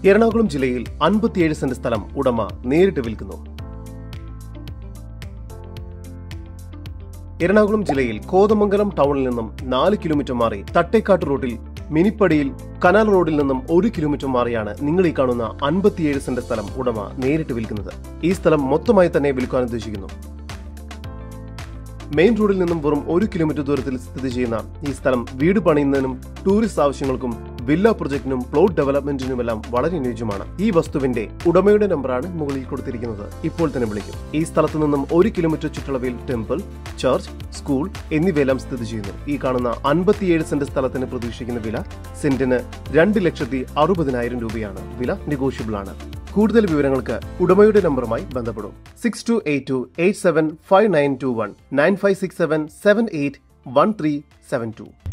എറണാകുളം ജില്ലയിൽ അൻപത്തിയേഴ് സെന്റ് സ്ഥലം ഉടമ നേരിട്ട് വിൽക്കുന്നു എറണാകുളം ജില്ലയിൽ കോതമംഗലം ടൗണിൽ നിന്നും നാല് കിലോമീറ്റർ മാറി തട്ടേക്കാട്ട് റോഡിൽ മിനിപ്പടിയിൽ കനാൽ റോഡിൽ നിന്നും ഒരു കിലോമീറ്റർ മാറിയാണ് നിങ്ങൾ ഈ കാണുന്ന അൻപത്തിയേഴ് സെന്റ് സ്ഥലം ഉടമ നേരിട്ട് വിൽക്കുന്നത് ഈ സ്ഥലം മൊത്തമായി തന്നെ വിൽക്കാൻ ഉദ്ദേശിക്കുന്നു മെയിൻ റോഡിൽ നിന്നും വെറും ഒരു കിലോമീറ്റർ ദൂരത്തിൽ സ്ഥിതി ചെയ്യുന്ന ഈ സ്ഥലം വീട് പണിയുന്നതിനും ടൂറിസ്റ്റ് ആവശ്യങ്ങൾക്കും വില്ല പ്രൊജക്ടിനും പ്ലോട്ട് ഡെവലപ്മെന്റിനുമെല്ലാം വളരെ അനുയോജ്യമാണ് ഈ വസ്തുവിന്റെ ഉടമയുടെ നമ്പറാണ് മുകളിൽ കൊടുത്തിരിക്കുന്നത് ഇപ്പോൾ തന്നെ വിളിക്കും ഈ സ്ഥലത്ത് നിന്നും ഒരു കിലോമീറ്റർ ചുറ്റളവിൽ ടെമ്പിൾ ചർച്ച് സ്കൂൾ എന്നിവയെല്ലാം സ്ഥിതി ചെയ്യുന്നു ഈ കാണുന്ന അൻപത്തിയേഴ് സെന്റ് സ്ഥലത്തിന് പ്രതീക്ഷിക്കുന്ന വില സെന്റിന് രണ്ട് ലക്ഷത്തി അറുപതിനായിരം രൂപയാണ് വില നെഗോഷ്യബിൾ ആണ് കൂടുതൽ വിവരങ്ങൾക്ക് ഉടമയുടെ നമ്പറുമായി ബന്ധപ്പെടും six two eight two eight seven five nine two one nine five six seven seven eight one three seven to